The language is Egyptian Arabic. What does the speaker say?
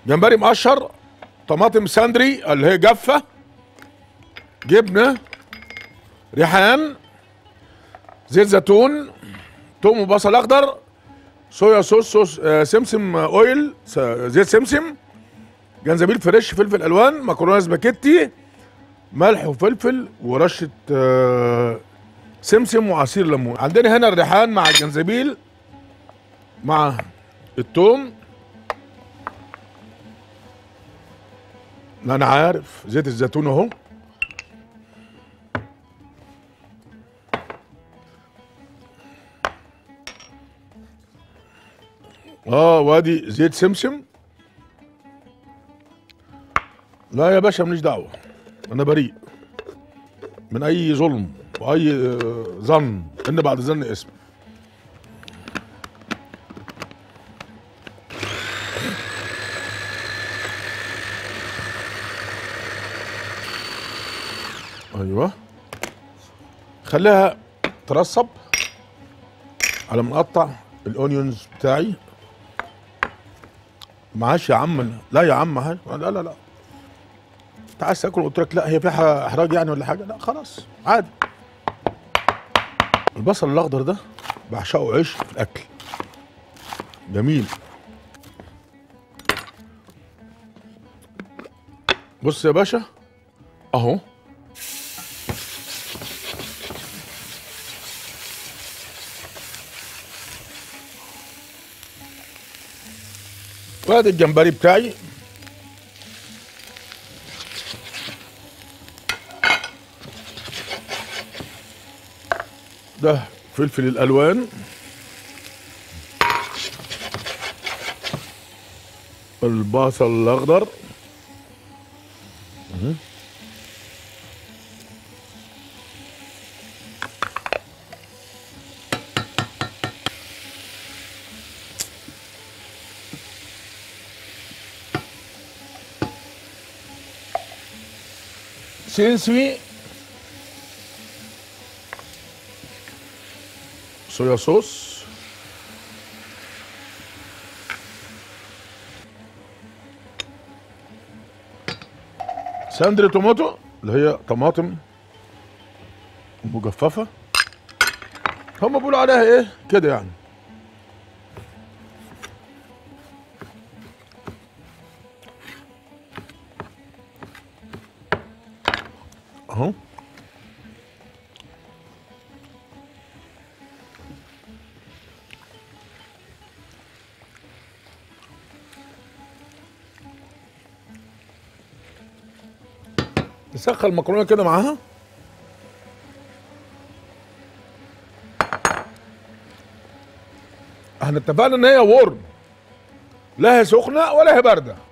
جمبري مقشر طماطم ساندري اللي هي جافه جبنه ريحان زيت زيتون توم وبصل اخضر صويا صوص صوص آه، سمسم اويل س- زيت سمسم جنزبيل فريش فلفل الوان مكرونه سباكيتي ملح وفلفل ورشه آه، سمسم وعصير ليمون عندنا هنا الريحان مع الجنزبيل مع التوم ما انا عارف زيت الزيتون اهو اه وادي زيت سمسم لا يا باشا ماليش دعوه انا بريء من اي ظلم واي آه، ظن ان بعد ظن اسم ايوه خليها ترصب على ما نقطع الاونيونز بتاعي معاش يا عم لا يا عم هاي لا لا لا انت عايز تاكل قلت لك لا هي فيها احراج يعني ولا حاجه لا خلاص عادي البصل الاخضر ده بعشقه عيش في الاكل جميل بص يا باشا اهو وادي الجمبري بتاعي ده فلفل الالوان البصل الاخضر مهم. سينسوي صويا صوص ساندري توماتو اللي هي طماطم مجففة هم بيقولوا عليها ايه كده يعني اهو نسخن المكرونه كده معاها احنا اتفقنا ان هي ورم لا هي سخنه ولا هي بارده